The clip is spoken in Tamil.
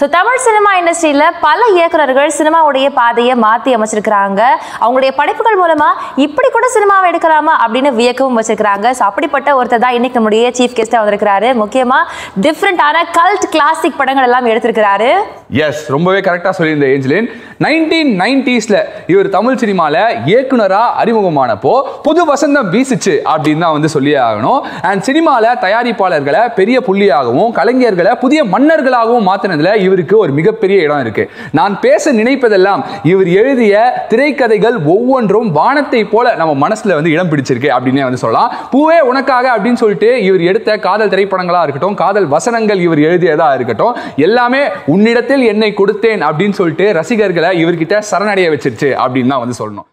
ஸோ தமிழ் சினிமா இண்டஸ்ட்ரியில பல இயக்குனர்கள் சினிமாவுடைய பாதையை மாத்தி அமைச்சிருக்கிறாங்க அவங்களுடைய படைப்புகள் மூலமா இப்படி கூட சினிமாவை எடுக்கலாமா அப்படின்னு வியக்கவும் வச்சிருக்கிறாங்க ஸோ அப்படிப்பட்ட ஒருத்தர் தான் இன்னைக்கு நம்முடைய சீஃப் கெஸ்டா வந்திருக்கிறாரு முக்கியமா டிஃப்ரெண்டான கல்ட் கிளாசிக் படங்கள் எல்லாம் எடுத்திருக்கிறாரு எஸ் ரொம்பவே கரெக்டாக சொல்லியிருந்த ஏஞ்சலின் நைன்டீன் நைன்டிஸில் இவர் தமிழ் சினிமாவில் இயக்குனராக அறிமுகமானப்போ புது வசந்தம் வீசுச்சு அப்படின்னு தான் வந்து சொல்லியே ஆகணும் அண்ட் சினிமாவில் தயாரிப்பாளர்களை பெரிய புள்ளியாகவும் கலைஞர்களை புதிய மன்னர்களாகவும் மாற்றினதுல இவருக்கு ஒரு மிகப்பெரிய இடம் இருக்கு நான் பேச நினைப்பதெல்லாம் இவர் எழுதிய திரைக்கதைகள் ஒவ்வொன்றும் வானத்தை போல நம்ம மனசுல வந்து இடம் பிடிச்சிருக்கு அப்படின்னே வந்து சொல்லலாம் பூவே உனக்காக அப்படின்னு சொல்லிட்டு இவர் எடுத்த காதல் திரைப்படங்களா இருக்கட்டும் காதல் வசனங்கள் இவர் எழுதியதா இருக்கட்டும் எல்லாமே உன்னிடத்தில் என்னை கொடுத்தேன் அப்படின்னு சொல்லிட்டு ரசிகர்களை இவர்கிட்ட சரணடைய வச்சிருச்சு அப்படின்னு தான் வந்து சொல்லணும்